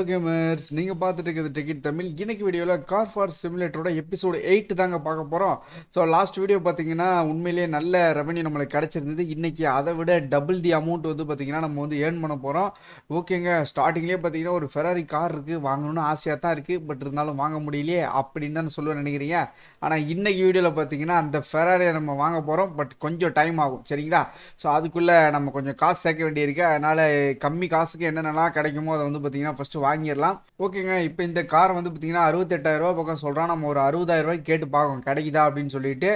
gamers நீங்கள் பார்த்துட்டு இருக்கிறது டிக்கெட் தமிழ் இன்னைக்கு வீடியோவில் கார் ஃபார் சிமுலேட்டரோட எபிசோடு எயிட் தாங்க பார்க்க போகிறோம் ஸோ லாஸ்ட் வீடியோ பார்த்தீங்கன்னா உண்மையிலேயே நல்ல ரெவன்யூ நம்மளுக்கு கிடச்சிருந்தது இன்னைக்கு அதை விட டபுள் தி அமௌண்ட் வந்து பார்த்தீங்கன்னா நம்ம வந்து ஏர்ன் பண்ண போகிறோம் ஓகேங்க ஸ்டார்டிங்லேயே பார்த்தீங்கன்னா ஒரு ஃபெராரி கார் இருக்குது வாங்கணும்னு ஆசையாக தான் இருக்குது பட் இருந்தாலும் வாங்க முடியலையே அப்படின்னு தான் சொல்லுவேன் நினைக்கிறீங்க ஆனால் இன்னைக்கு வீடியோவில் பார்த்தீங்கன்னா அந்த ஃபெராரியை நம்ம வாங்க போகிறோம் பட் கொஞ்சம் டைம் ஆகும் சரிங்களா ஸோ அதுக்குள்ளே நம்ம கொஞ்சம் காசு சேர்க்க வேண்டியிருக்கு அதனால் கம்மி காசுக்கு என்னென்னலாம் கிடைக்குமோ அதை வந்து பார்த்தீங்கன்னா ஃபஸ்ட்டு வாங்கிடலாம் ஓகேங்க இப்போ இந்த கார் வந்து பார்த்தீங்கன்னா அறுபத்தெட்டாயிரம் ரூபா பக்கம் சொல்கிறான் நம்ம ஒரு அறுபதாயிரம் ரூபாய்க்கு கேட்டு பார்க்கணும் கிடைக்குதா அப்படின்னு சொல்லிட்டு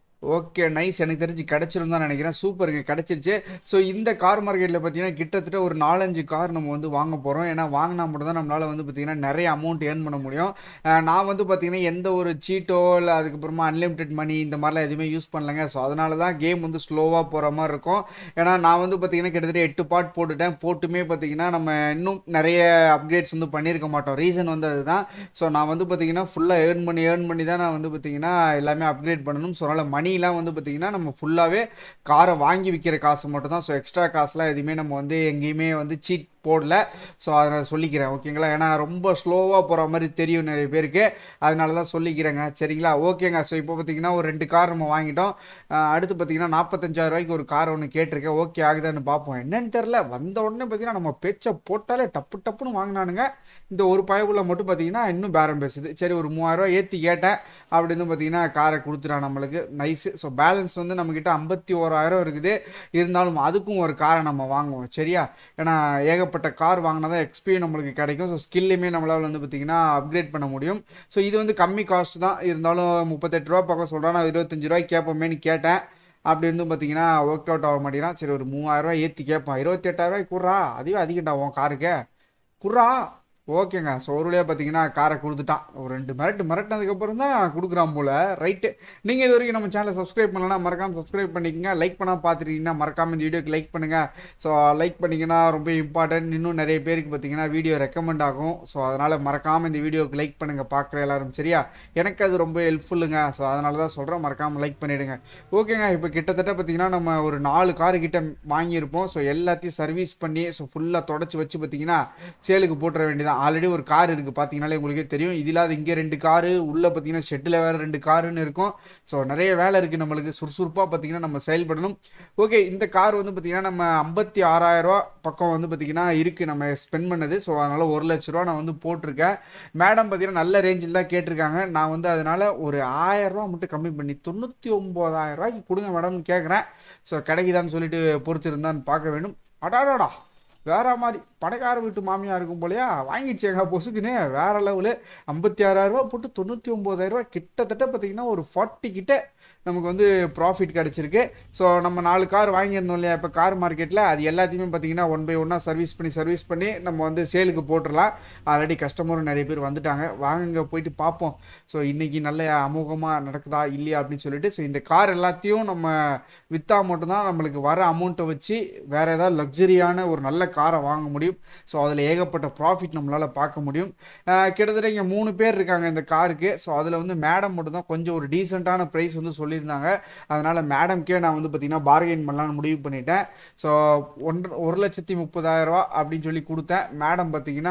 ஓகே நைஸ் எனக்கு தெரிஞ்சு கிடச்சிரும் தான் நினைக்கிறேன் சூப்பருங்க கிடச்சிருச்சு ஸோ இந்த கார் மார்க்கெட்டில் பார்த்தீங்கன்னா கிட்டத்தட்ட ஒரு நாலஞ்சு கார் நம்ம வந்து வாங்க போகிறோம் ஏன்னா வாங்கினா மட்டும் தான் நம்மளால் வந்து பார்த்தீங்கன்னா நிறைய அமௌண்ட் ஏர்ன் பண்ண முடியும் அஹ் நான் வந்து பார்த்தீங்கன்னா எந்த ஒரு சீட்டோ இல்லை அதுக்கப்புறமா அன்லிமிட்டெட் மணி இந்த மாதிரிலாம் எதுவுமே யூஸ் பண்ணலங்க ஸோ அதனால தான் கேம் வந்து ஸ்லோவாக போகிற மாதிரி இருக்கும் ஏன்னா நான் வந்து பார்த்தீங்கன்னா கிட்டத்தட்ட எட்டு பார்ட் போட்டுட்டேன் போட்டுமே பார்த்தீங்கன்னா நம்ம இன்னும் நிறைய அப்கிரேட்ஸ் வந்து பண்ணியிருக்க மாட்டோம் ரீசன் வந்து அதுதான் ஸோ நான் வந்து பார்த்தீங்கன்னா ஃபுல்லாக ஏர்ன் பண்ணி ஏர்ன் பண்ணி தான் நான் வந்து பார்த்தீங்கன்னா எல்லாமே அப்கிரேட் பண்ணணும் ஸோ அதனால் மணிலாம் வந்து பார்த்தீங்கன்னா நம்ம ஃபுல்லாகவே காரை வாங்கி விற்கிற காசு மட்டும் தான் ஸோ எக்ஸ்ட்ரா காசுலாம் எதுவுமே நம்ம வந்து எங்கேயுமே வந்து சீட் போடல ஸோ அதை நான் சொல்லிக்கிறேன் ஓகேங்களா ஏன்னா ரொம்ப ஸ்லோவாக போகிற மாதிரி தெரியும் நிறைய பேருக்கு அதனால தான் சொல்லிக்கிறேங்க சரிங்களா ஓகேங்க ஸோ இப்போ பார்த்தீங்கன்னா ஒரு ரெண்டு கார் நம்ம வாங்கிட்டோம் அஹ் அடுத்து பார்த்தீங்கன்னா நாற்பத்தஞ்சாயிரம் ரூபாய்க்கு ஒரு கார் ஒன்று கேட்டிருக்கேன் ஓகே ஆகுதான்னு பார்ப்போம் என்னன்னு தெரில வந்த உடனே பார்த்தீங்கன்னா நம்ம பேச்சை போட்டாலே டப்பு டப்புன்னு வாங்கினானுங்க இந்த ஒரு பயபுள்ள மட்டும் பார்த்தீங்கன்னா இன்னும் பேரம் பேசுது சரி ஒரு மூவாயிரரூவா ஏற்றி கேட்டேன் அப்படின்னு பார்த்தீங்கன்னா காரை கொடுத்துட்டான் நம்மளுக்கு நைஸு ஸோ பேலன்ஸ் வந்து நம்மக்கிட்ட ஐம்பத்தி ஓராயிரம் இருக்குது இருந்தாலும் அதுக்கும் ஒரு காரை நம்ம வாங்குவோம் சரியா ஏன்னா ஏகப்பட்ட கார் வாங்கினா தான் எக்ஸ்பி நம்மளுக்கு கிடைக்கும் ஸோ ஸ்கில்லுமே நம்மளால் வந்து பார்த்தீங்கன்னா அப்கிரேட் பண்ண முடியும் ஸோ இது வந்து கம்மி காஸ்ட் தான் இருந்தாலும் முப்பத்தெட்டு ரூபா பக்கம் சொல்கிறேன் நான் இருபத்தஞ்சு ரூபாய்க்கு கேட்போமேன்னு கேட்டேன் அப்படி இருந்து பார்த்தீங்கன்னா ஒர்க் அவுட் ஆக மாட்டேங்கிறான் சரி ஒரு மூவாயிரரூவா ஏற்றி கேட்பான் இருபத்தெட்டாயிரரூவாய்க்கு குர்றா அதுவே அதிகண்டா உன் காருக்கு குர்றா ஓகேங்க ஸோ ஒரு வழியாக பார்த்தீங்கன்னா காரை கொடுத்துட்டான் ஒரு ரெண்டு மிரட்டு மிரட்டினதுக்கப்புறம் தான் கொடுக்குறான் போல் ரைட்டு நீங்கள் இது வரைக்கும் நம்ம சேனலை சப்ஸ்கிரைப் பண்ணலாம் மறக்காமல் சப்ஸ்கிரைப் பண்ணிக்கங்க லைக் பண்ணால் பார்த்துட்டீங்கன்னா மறக்காமல் இந்த வீடியோக்கு லைக் பண்ணுங்கள் ஸோ லைக் பண்ணிங்கன்னா ரொம்ப இம்பார்ட்டன்ட் இன்னும் நிறைய பேருக்கு பார்த்தீங்கன்னா வீடியோ ரெக்கமெண்ட் ஆகும் ஸோ அதனால் மறக்காமல் இந்த வீடியோக்கு லைக் பண்ணுங்கள் பார்க்குற எல்லாரும் சரியா எனக்கு அது ரொம்ப ஹெல்ப்ஃபுல்லுங்க ஸோ அதனால தான் சொல்கிறேன் மறக்காமல் லைக் பண்ணிவிடுங்க ஓகேங்க இப்போ கிட்டத்தட்ட பார்த்தீங்கன்னா நம்ம ஒரு நாலு காரு கிட்ட வாங்கியிருப்போம் ஸோ எல்லாத்தையும் சர்வீஸ் பண்ணி ஸோ ஃபுல்லாக தொடச்சி வச்சு பார்த்தீங்கன்னா சேலுக்கு போட்டுற வேண்டியதான் ஆல்ரெடி ஒரு கார் இருக்குது பார்த்தீங்கனாலே உங்களுக்கே தெரியும் இது இல்லாத இங்கே ரெண்டு காரு உள்ளே பார்த்தீங்கன்னா ஷெட்டில் வேறு ரெண்டு காருன்னு இருக்கும் ஸோ நிறைய வேலை இருக்குது நம்மளுக்கு சுறுசுறுப்பாக பார்த்தீங்கன்னா நம்ம செயல்படணும் ஓகே இந்த கார் வந்து பார்த்தீங்கன்னா நம்ம ஐம்பத்தி ஆறாயிரரூவா பக்கம் வந்து பார்த்தீங்கன்னா இருக்குது நம்ம ஸ்பெண்ட் பண்ணது ஸோ அதனால் ஒரு லட்ச ரூபா நான் வந்து போட்டிருக்கேன் மேடம் பார்த்தீங்கன்னா நல்ல ரேஞ்சில் தான் கேட்டிருக்காங்க நான் வந்து அதனால் ஒரு ஆயிரரூவா மட்டும் கம்மி பண்ணி தொண்ணூற்றி ஒம்பதாயிரம் ரூபாய்க்கு கொடுங்க மேடம்னு கேட்குறேன் ஸோ கிடைக்குதான்னு சொல்லிட்டு பொறுத்து இருந்தான்னு பார்க்க வேண்டும் அடாடாடா வேற மாதிரி பணக்கார வீட்டு மாமியா இருக்கும் போலயா வாங்கிடுச்சேங்க பொசுக்குன்னு வேற லெவலு ஐம்பத்தி ஆறாயிரரூவா போட்டு தொண்ணூற்றி ஒம்போதாயிரரூவா கிட்டத்தட்ட பார்த்தீங்கன்னா ஒரு ஃபார்ட்டி கிட்ட நமக்கு வந்து ப்ராஃபிட் கிடச்சிருக்கு ஸோ நம்ம நாலு கார் வாங்கியிருந்தோம் இல்லையா இப்போ கார் மார்க்கெட்டில் அது எல்லாத்தையுமே பார்த்தீங்கன்னா ஒன் பை ஒன்னாக சர்வீஸ் பண்ணி சர்வீஸ் பண்ணி நம்ம வந்து சேலுக்கு போட்டுடலாம் ஆல்ரெடி கஸ்டமரும் நிறைய பேர் வந்துட்டாங்க வாங்குங்க போயிட்டு பார்ப்போம் ஸோ இன்றைக்கி நல்ல அமோகமாக நடக்குதா இல்லையா அப்படின்னு சொல்லிட்டு ஸோ இந்த கார் எல்லாத்தையும் நம்ம விற்றா மட்டும்தான் நம்மளுக்கு வர அமௌண்ட்டை வச்சு வேறு ஏதாவது லக்ஸரியான ஒரு நல்ல காரை வாங்க முடியும் ஸோ அதில் ஏகப்பட்ட ப்ராஃபிட் நம்மளால் பார்க்க முடியும் அஹ் கிட்டத்தட்ட இங்கே மூணு பேர் இருக்காங்க இந்த காருக்கு ஸோ அதில் வந்து மேடம் மட்டும் தான் கொஞ்சம் ஒரு டீசெண்டான ப்ரைஸ் வந்து சொல்லியிருந்தாங்க அதனால் மேடம்க்கே நான் வந்து பார்த்தீங்கன்னா பார்கெயின் பண்ணலான்னு முடிவு பண்ணிட்டேன் ஸோ ஒன்று ஒரு லட்சத்தி முப்பதாயிரரூவா அப்படின்னு சொல்லி கொடுத்தேன் மேடம் பார்த்தீங்கன்னா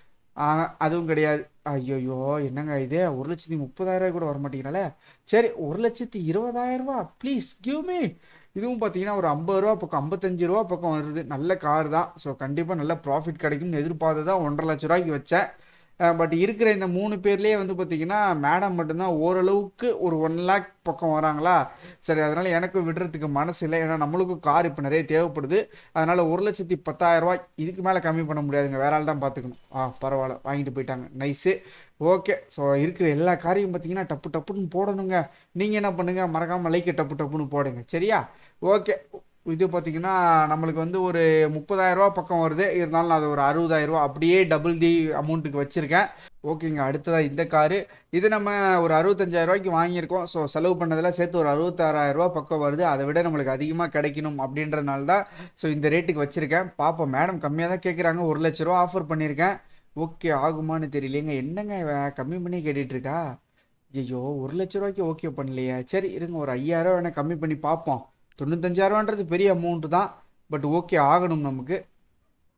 ஆஹ், அதுவும் கிடையாது ஐயோயோ என்னங்க இது ஒரு லட்சத்தி முப்பதாயிரம் கூட வர மாட்டேங்கிறாலே சரி ஒரு லட்சத்தி இருபதாயிரம் ரூபா ப்ளீஸ் கிவ் மீ இதுவும் பார்த்தீங்கன்னா ஒரு ஐம்பது ரூபா பக்கம் ஐம்பத்தஞ்சு ரூபா பக்கம் வருது நல்ல கார் தான் ஸோ கண்டிப்பாக நல்ல ப்ராஃபிட் கிடைக்கும்னு எதிர்பார்த்து தான் ஒன்றரை லட்ச ரூபாய்க்கு வச்சேன் பட் இருக்கிற இந்த மூணு பேர்லேயே வந்து பார்த்தீங்கன்னா மேடம் மட்டும்தான் ஓரளவுக்கு ஒரு ஒன் லேக் பக்கம் வராங்களா சரி அதனால் எனக்கு விடுறதுக்கு மனசு இல்லை ஏன்னா நம்மளுக்கும் கார் இப்போ நிறைய தேவைப்படுது அதனால் ஒரு லட்சத்தி பத்தாயிரம் ரூபாய் இதுக்கு மேலே கம்மி பண்ண முடியாதுங்க வேற ஆள் தான் பார்த்துக்கணும் ஆ பரவாயில்ல வாங்கிட்டு போயிட்டாங்க நைஸு ஓகே ஸோ இருக்கிற எல்லா காரையும் பார்த்தீங்கன்னா டப்பு டப்புன்னு போடணுங்க நீங்கள் என்ன பண்ணுங்கள் மறக்காமல் லைக்கை டப்பு டப்புன்னு போடுங்க சரியா ஓகே இது பார்த்தீங்கன்னா நம்மளுக்கு வந்து ஒரு முப்பதாயிரம் ரூபா பக்கம் வருது இருந்தாலும் நான் அது ஒரு அறுபதாயிரம் ரூபா அப்படியே டபுள் தி அமௌண்ட்டுக்கு வச்சுருக்கேன் ஓகேங்க அடுத்ததாக இந்த காரு இது நம்ம ஒரு அறுபத்தஞ்சாயிரம் ரூபாய்க்கு வாங்கியிருக்கோம் ஸோ செலவு பண்ணதெல்லாம் சேர்த்து ஒரு அறுபத்தாறாயிரம் ரூபா பக்கம் வருது அதை விட நம்மளுக்கு அதிகமாக கிடைக்கணும் அப்படின்றனால தான் ஸோ இந்த ரேட்டுக்கு வச்சுருக்கேன் பார்ப்போம் மேடம் கம்மியாக தான் கேட்குறாங்க ஒரு லட்ச ரூபா ஆஃபர் பண்ணியிருக்கேன் ஓகே ஆகுமான்னு தெரியலையேங்க என்னங்க இவன் கம்மி பண்ணி கேட்டுட்டு இருக்கா ஐயோ ஒரு லட்ச ரூபாய்க்கு ஓகே பண்ணலையே சரி இருங்க ஒரு ஐயாயிரம் வேணா கம்மி பண்ணி பார்ப்போம் தொண்ணூத்தஞ்சாயிரம்ன்றது பெரிய அமௌண்ட்டு தான் பட் ஓகே ஆகணும் நமக்கு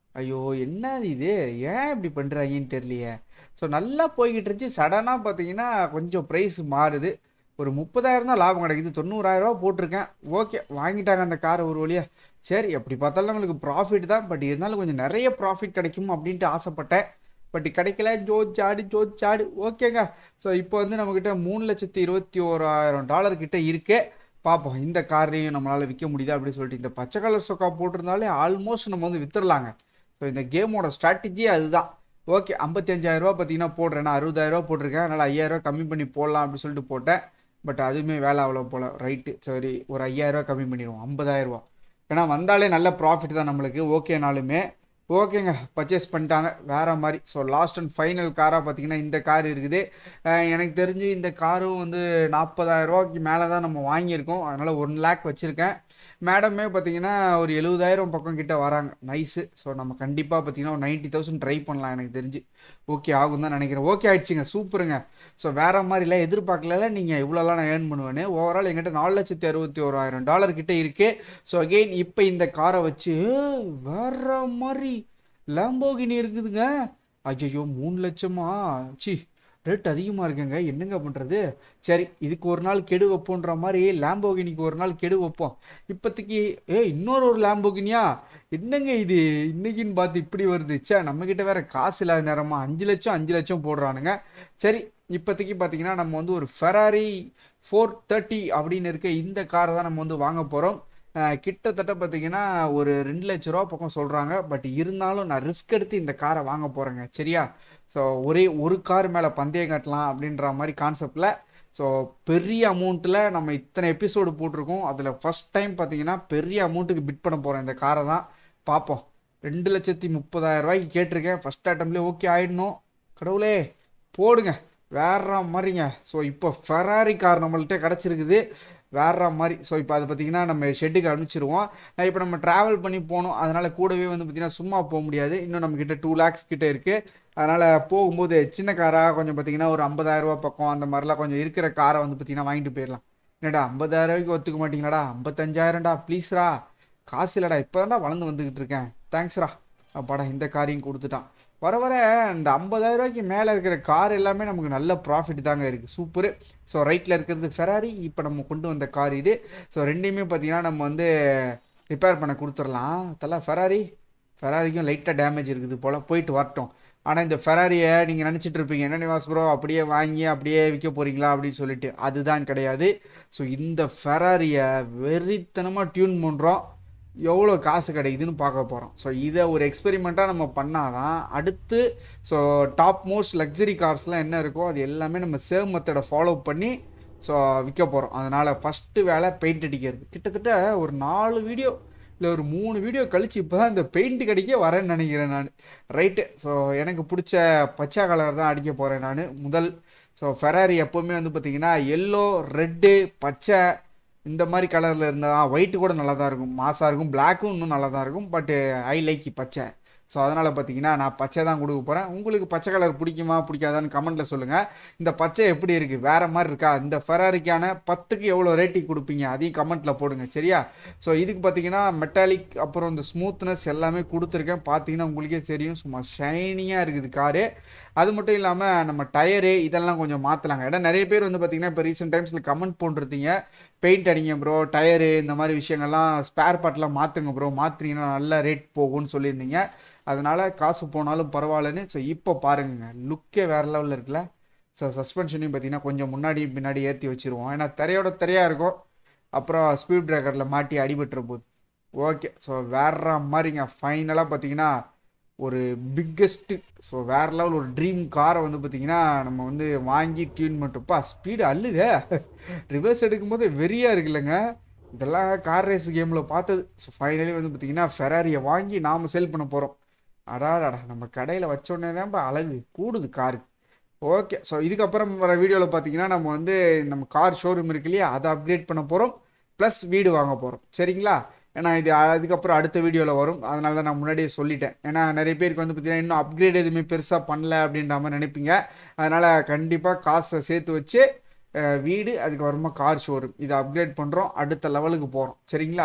ஐயோ என்னது இது ஏன் இப்படி பண்ணுறாங்கன்னு தெரியலையே ஸோ நல்லா போய்கிட்டு இருந்துச்சு சடனாக பார்த்தீங்கன்னா கொஞ்சம் ப்ரைஸ் மாறுது ஒரு முப்பதாயிரம் தான் லாபம் கிடைக்குது தொண்ணூறாயிரரூவா போட்டிருக்கேன் ஓகே வாங்கிட்டாங்க அந்த காரை ஒரு வழியா சரி எப்படி பார்த்தாலும் நம்மளுக்கு ப்ராஃபிட் தான் பட் இருந்தாலும் கொஞ்சம் நிறைய ப்ராஃபிட் கிடைக்கும் அப்படின்ட்டு ஆசைப்பட்டேன் பட் கிடைக்கல ஜோ சாடு ஜோ சாடு ஓகேங்க ஸோ இப்போ வந்து நம்மக்கிட்ட மூணு லட்சத்தி இருபத்தி ஓராயிரம் டாலர் கிட்ட இருக்கு பார்ப்போம் இந்த காரையும் நம்மளால் விற்க முடியுதா அப்படின்னு சொல்லிட்டு இந்த பச்சை கலர் சொக்கா போட்டிருந்தாலே ஆல்மோஸ்ட் நம்ம வந்து வித்துடலாங்க ஸோ இந்த கேமோட ஸ்ட்ராட்டஜி அதுதான் ஓகே ஐம்பத்தஞ்சாயிரரூபா பார்த்தீங்கன்னா போடுறேன் நான் அறுபதாயிரரூபா போட்டிருக்கேன் அதனால் ஐயாயிரரூபா கம்மி பண்ணி போடலாம் அப்படின்னு சொல்லிட்டு போட்டேன் பட் அதுவுமே வேலை அவ்வளோ போல ரைட்டு சரி ஒரு ஐயாயிரரூவா கம்மி பண்ணிடுவோம் ஐம்பதாயிரரூவா ஏன்னா வந்தாலே நல்ல ப்ராஃபிட் தான் நம்மளுக்கு ஓகேனாலுமே ஓகேங்க பர்ச்சேஸ் பண்ணிட்டாங்க வேற மாதிரி ஸோ லாஸ்ட் அண்ட் ஃபைனல் காராக பார்த்தீங்கன்னா இந்த கார் இருக்குது அஹ் எனக்கு தெரிஞ்சு இந்த காரும் வந்து நாற்பதாயிரம் ரூபாய்க்கு மேலே தான் நம்ம வாங்கியிருக்கோம் அதனால் ஒன் லேக் வச்சுருக்கேன் மேடமே பார்த்தீங்கன்னா ஒரு எழுபதாயிரம் பக்கம் கிட்ட வராங்க நைஸு ஸோ நம்ம கண்டிப்பாக பார்த்தீங்கன்னா ஒரு நைன்ட்டி தௌசண்ட் ட்ரை பண்ணலாம் எனக்கு தெரிஞ்சு ஓகே ஆகும் தான் நினைக்கிறேன் ஓகே ஆயிடுச்சுங்க சூப்பருங்க ஸோ வேற மாதிரிலாம் எதிர்பார்க்கல நீங்கள் இவ்வளோலாம் நான் ஏர்ன் பண்ணுவேன்னு ஓவரால் எங்கிட்ட நாலு லட்சத்தி அறுபத்தி ஓராயிரம் டாலர் கிட்ட இருக்கு ஸோ அகெயின் இப்போ இந்த காரை வச்சு ஏய், வேற மாதிரி லேம்போகினி இருக்குதுங்க ஐயோ மூணு லட்சமா சி ரேட் அதிகமாக இருக்குங்க என்னங்க பண்ணுறது சரி இதுக்கு ஒரு நாள் கெடு வைப்போன்ற மாதிரி லேம்போகினிக்கு ஒரு நாள் கெடு வைப்போம் இப்போதைக்கு ஏ இன்னொரு ஒரு லேம்போகினியா என்னங்க இது இன்னைக்குன்னு பார்த்து இப்படி வருது ச்சே நம்மக்கிட்ட வேற காசு இல்லாத நேரமா அஞ்சு லட்சம் அஞ்சு லட்சம் போடுறானுங்க சரி இப்போதைக்கு பார்த்தீங்கன்னா நம்ம வந்து ஒரு ஃபெராரி ஃபோர் தேர்ட்டி அப்படின்னு இருக்க இந்த காரை தான் நம்ம வந்து வாங்க போகிறோம் கிட்டத்தட்ட பார்த்தீங்கன்னா ஒரு ரெண்டு லட்ச ரூபா பக்கம் சொல்கிறாங்க பட் இருந்தாலும் நான் ரிஸ்க் எடுத்து இந்த காரை வாங்க போகிறேங்க சரியா ஸோ ஒரே ஒரு கார் மேலே பந்தயம் கட்டலாம் அப்படின்ற மாதிரி கான்செப்டில் ஸோ பெரிய அமௌண்ட்டில் நம்ம இத்தனை எபிசோடு போட்டிருக்கோம் அதில் ஃபஸ்ட் டைம் பார்த்தீங்கன்னா பெரிய அமௌண்ட்டுக்கு பிட் பண்ண போகிறேன் இந்த காரை தான் பார்ப்போம் ரெண்டு லட்சத்தி முப்பதாயிரம் ரூபாய்க்கு கேட்டிருக்கேன் ஃபஸ்ட் அட்டம்லேயே ஓகே ஆயிடணும் கடவுளே போடுங்க வேற மாதிரிங்க ஸோ இப்போ ஃபெராரி கார் நம்மள்கிட்ட கிடச்சிருக்குது வேற மாதிரி ஸோ இப்போ அதை பார்த்தீங்கன்னா நம்ம ஷெட்டுக்கு அனுப்பிச்சிருவோம் இப்போ நம்ம ட்ராவல் பண்ணி போகணும் அதனால் கூடவே வந்து பார்த்தீங்கன்னா சும்மா போக முடியாது இன்னும் நம்மக்கிட்ட டூ லேக்ஸ் கிட்ட இருக்குது அதனால் போகும்போது சின்ன காராக கொஞ்சம் பார்த்தீங்கன்னா ஒரு 50000 ரூபாய் பக்கம் அந்த மாதிரிலாம் கொஞ்சம் இருக்கிற காரை வந்து பார்த்தீங்கன்னா வாங்கிட்டு போயிடலாம் என்னடா 50000 ரூபாய்க்கு ஒத்துக்க மாட்டீங்களாடா ஐம்பத்தஞ்சாயிரம்டா ப்ளீஸ்ரா காசு இல்லைடா இப்போ வளர்ந்து வந்துக்கிட்டு இருக்கேன் தேங்க்ஸ்ரா அப்பாடா இந்த காரையும் கொடுத்துட்டான் வர வர இந்த 50000 ரூபாய்க்கு மேலே இருக்கிற கார் எல்லாமே நமக்கு நல்ல ப்ராஃபிட் தாங்க இருக்குது சூப்பரு ஸோ ரைட்டில் இருக்கிறது ஃபெராரி இப்போ நம்ம கொண்டு வந்த கார் இது ஸோ ரெண்டையுமே பார்த்தீங்கன்னா நம்ம வந்து ரிப்பேர் பண்ண கொடுத்துடலாம் தலை ஃபெராரி ஃபெராரிக்கும் லைட்டாக டேமேஜ் இருக்குது போல் போயிட்டு வரட்டும் ஆனால் இந்த ஃபெராரியை நீங்கள் நினச்சிட்டு இருப்பீங்க என்ன நிவாஸ் ப்ரோ அப்படியே வாங்கி அப்படியே விற்க போகிறீங்களா அப்படின்னு சொல்லிட்டு அதுதான் கிடையாது ஸோ இந்த ஃபெராரியை வெறித்தனமாக டியூன் பண்ணுறோம் எவ்வளோ காசு கிடைக்குதுன்னு பார்க்க போகிறோம் ஸோ இதை ஒரு எக்ஸ்பெரிமெண்ட்டாக நம்ம பண்ணாதான் அடுத்து ஸோ டாப் மோஸ்ட் லக்ஸரி கார்ஸ்லாம் என்ன இருக்கோ அது எல்லாமே நம்ம சேவ் மெத்தடை ஃபாலோ பண்ணி ஸோ விற்க போகிறோம் அதனால் ஃபஸ்ட்டு வேலை பெயிண்ட் அடிக்கிறது கிட்டத்தட்ட ஒரு நாலு வீடியோ இல்லை ஒரு மூணு வீடியோ கழிச்சு இப்போ தான் இந்த பெயிண்ட் கடிக்க வரேன்னு நினைக்கிறேன் நான் ரைட்டு ஸோ எனக்கு பிடிச்ச பச்சை கலர் தான் அடிக்க போகிறேன் நான் முதல் ஸோ ஃபெராரி எப்போவுமே வந்து பார்த்தீங்கன்னா எல்லோ ரெட்டு பச்சை இந்த மாதிரி கலரில் இருந்தால் ஒயிட்டு கூட நல்லா தான் இருக்கும் மாசாக இருக்கும் பிளாக்கும் இன்னும் நல்லா தான் இருக்கும் பட்டு ஐ லைக் பச்சை ஸோ அதனால் பார்த்தீங்கன்னா நான் பச்சை தான் கொடுக்க போகிறேன் உங்களுக்கு பச்சை கலர் பிடிக்குமா பிடிக்காதான்னு கமெண்ட்டில் சொல்லுங்கள் இந்த பச்சை எப்படி இருக்குது வேறு மாதிரி இருக்கா இந்த ஃபெராரிக்கான பத்துக்கு எவ்வளோ ரேட்டிங் கொடுப்பீங்க அதையும் கமெண்ட்டில் போடுங்க சரியா ஸோ இதுக்கு பார்த்தீங்கன்னா மெட்டாலிக் அப்புறம் இந்த ஸ்மூத்னஸ் எல்லாமே கொடுத்துருக்கேன் பார்த்தீங்கன்னா உங்களுக்கே தெரியும் சும்மா ஷைனியாக இருக்குது காரு அது மட்டும் இல்லாமல் நம்ம டயரு இதெல்லாம் கொஞ்சம் மாற்றலாங்க ஏன்னா நிறைய பேர் வந்து பார்த்தீங்கன்னா இப்போ ரீசெண்ட் டைம்ஸில் கமெண்ட் போட்டிருந்தீங்க பெயிண்ட் அடிங்க ப்ரோ டயரு இந்த மாதிரி விஷயங்கள்லாம் ஸ்பேர் பார்ட்லாம் மாற்றுங்க ப்ரோ மாற்றினீங்கன்னா நல்ல ரேட் போகும்னு சொல்லியிருந்தீங்க அதனால காசு போனாலும் பரவாயில்லன்னு ஸோ இப்போ பாருங்க லுக்கே வேற லெவலில் இருக்குல்ல ஸோ சஸ்பென்ஷனையும் பார்த்தீங்கன்னா கொஞ்சம் முன்னாடி பின்னாடி ஏற்றி வச்சிருவோம் ஏன்னா திரையோட திரையாக இருக்கும் அப்புறம் ஸ்பீட் பிரேக்கரில் மாட்டி அடிபட்டுற போகுது ஓகே ஸோ வேற மாதிரிங்க ஃபைனலாக பார்த்தீங்கன்னா ஒரு பிக்கெஸ்ட்டு ஸோ வேற லெவல் ஒரு ட்ரீம் காரை வந்து பார்த்தீங்கன்னா நம்ம வந்து வாங்கி டியூன் பண்ணிட்டோப்பா ஸ்பீடு அள்ளுதே ரிவர்ஸ் எடுக்கும்போது வெறியாக இருக்குல்லங்க இதெல்லாம் கார் ரேஸ் கேமில் பார்த்தது ஸோ ஃபைனலி வந்து பார்த்தீங்கன்னா ஃபெராரியை வாங்கி நாம் செல் பண்ண போகிறோம் அடாடா நம்ம கடையில் வச்சோடனே தான் அழகு கூடுது காரு ஓகே ஸோ இதுக்கப்புறம் வர வீடியோவில் பார்த்தீங்கன்னா நம்ம வந்து நம்ம கார் ஷோரூம் இருக்கு இல்லையா அதை அப்கிரேட் பண்ண போகிறோம் ப்ளஸ் வீடு வாங்க போகிறோம் சரிங்களா ஏன்னா இது அதுக்கப்புறம் அடுத்த வீடியோவில் வரும் அதனால தான் நான் முன்னாடியே சொல்லிட்டேன் ஏன்னா நிறைய பேருக்கு வந்து பார்த்தீங்கன்னா இன்னும் அப்கிரேட் எதுவுமே பெருசாக பண்ணல அப்படின்ற மாதிரி நினைப்பீங்க அதனால் கண்டிப்பாக காசை சேர்த்து வச்சு அஹ், வீடு அதுக்கப்புறமா கார் ஷோரூம் இதை அப்கிரேட் பண்ணுறோம் அடுத்த லெவலுக்கு போகிறோம் சரிங்களா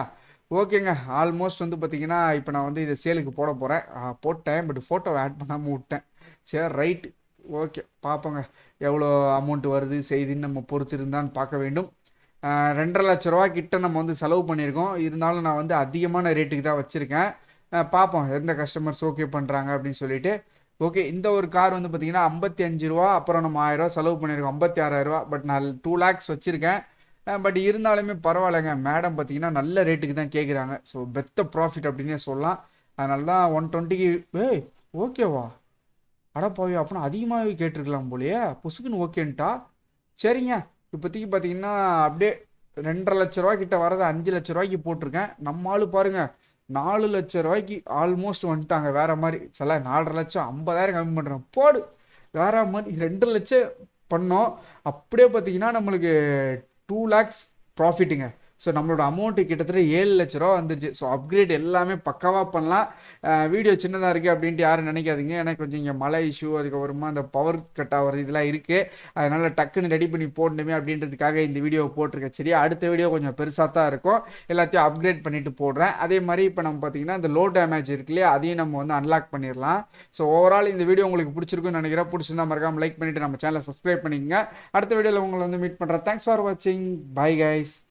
ஓகேங்க ஆல்மோஸ்ட் வந்து பார்த்தீங்கன்னா இப்போ நான் வந்து இதை சேலுக்கு போட போகிறேன் போட்டேன் பட் ஃபோட்டோவை ஆட் பண்ணாமல் விட்டேன் சரி ரைட்டு ஓகே பார்ப்போங்க எவ்வளோ அமௌண்ட் வருது செய்தின்னு நம்ம பொறுத்து இருந்தான்னு பார்க்க வேண்டும் ஆஹ் ரெண்டரை லட்ச ரூபா கிட்ட நம்ம வந்து செலவு பண்ணியிருக்கோம் இருந்தாலும் நான் வந்து அதிகமான ரேட்டுக்கு தான் வச்சுருக்கேன் ஆஹ் பார்ப்போம் எந்த கஸ்டமர்ஸ் ஓகே பண்ணுறாங்க அப்படின்னு சொல்லிட்டு ஓகே இந்த ஒரு கார் வந்து பார்த்தீங்கன்னா ஐம்பத்தி அஞ்சு ரூபா அப்புறம் நம்ம ஆயிரம் ரூபா செலவு பண்ணியிருக்கோம் ஐம்பத்தி ஆறாயிரம் ரூபா பட் நான் டூ லேக்ஸ் வச்சுருக்கேன் பட் இருந்தாலுமே பரவாயில்லைங்க மேடம் பார்த்தீங்கன்னா நல்ல ரேட்டுக்கு தான் கேட்குறாங்க ஸோ பெத்த ப்ராஃபிட் அப்படின்னே சொல்லலாம் அதனால தான் ஒன் டுவெண்ட்டிக்கு ஏய் ஓகேவா அடப்பாவி அப்படின்னா அதிகமாகவே கேட்டிருக்கலாம் போலயே புசுக்குன்னு ஓகேன்ட்டா சரிங்க இப்போதைக்கு பார்த்தீங்கன்னா அப்படியே ரெண்டரை லட்ச ரூபா கிட்ட வரதை அஞ்சு லட்ச ரூபாய்க்கு போட்டிருக்கேன் நம்ம ஆளு பாருங்க நாலு லட்ச ரூபாய்க்கு ஆல்மோஸ்ட் வந்துட்டாங்க வேற மாதிரி சில நாலரை லட்சம் ஐம்பதாயிரம் கம்மி பண்ணுறேன் போடு வேற மாதிரி ரெண்டு லட்சம் பண்ணோம் அப்படியே பார்த்தீங்கன்னா நம்மளுக்கு டூ லேக்ஸ் ப்ராஃபிட்டுங்க ஸோ நம்மளோட அமௌண்ட்டு கிட்டத்தட்ட ஏழு லட்ச ரூபா வந்துருச்சு ஸோ அப்கிரேட் எல்லாமே பக்காவாக பண்ணலாம் வீடியோ சின்னதாக இருக்குது அப்படின்ட்டு யாரும் நினைக்காதீங்க எனக்கு கொஞ்சம் இங்கே மழை இஷ்யூ அதுக்கப்புறமா அந்த பவர் கட் ஆகிறது இதெல்லாம் இருக்குது அதனால் டக்குன்னு ரெடி பண்ணி போடணுமே அப்படின்றதுக்காக இந்த வீடியோ போட்டிருக்கேன் சரியா அடுத்த வீடியோ கொஞ்சம் பெருசாக தான் இருக்கும் எல்லாத்தையும் அப்கிரேட் பண்ணிட்டு போடுறேன் அதே மாதிரி இப்போ நம்ம பார்த்தீங்கன்னா இந்த லோ டேமேஜ் இருக்கு இல்லையா அதையும் நம்ம வந்து அன்லாக் பண்ணிடலாம் ஸோ ஓவரால் இந்த வீடியோ உங்களுக்கு பிடிச்சிருக்குன்னு நினைக்கிறேன் பிடிச்சிருந்தா மறக்காம லைக் பண்ணிட்டு நம்ம சேனலை சப்ஸ்கிரைப் பண்ணிக்கங்க அடுத்த வீடியோவில் உங்களை வந்து மீட் பண்ணுறேன் தேங்க்ஸ் ஃபார் வாட்சிங் பை கைஸ்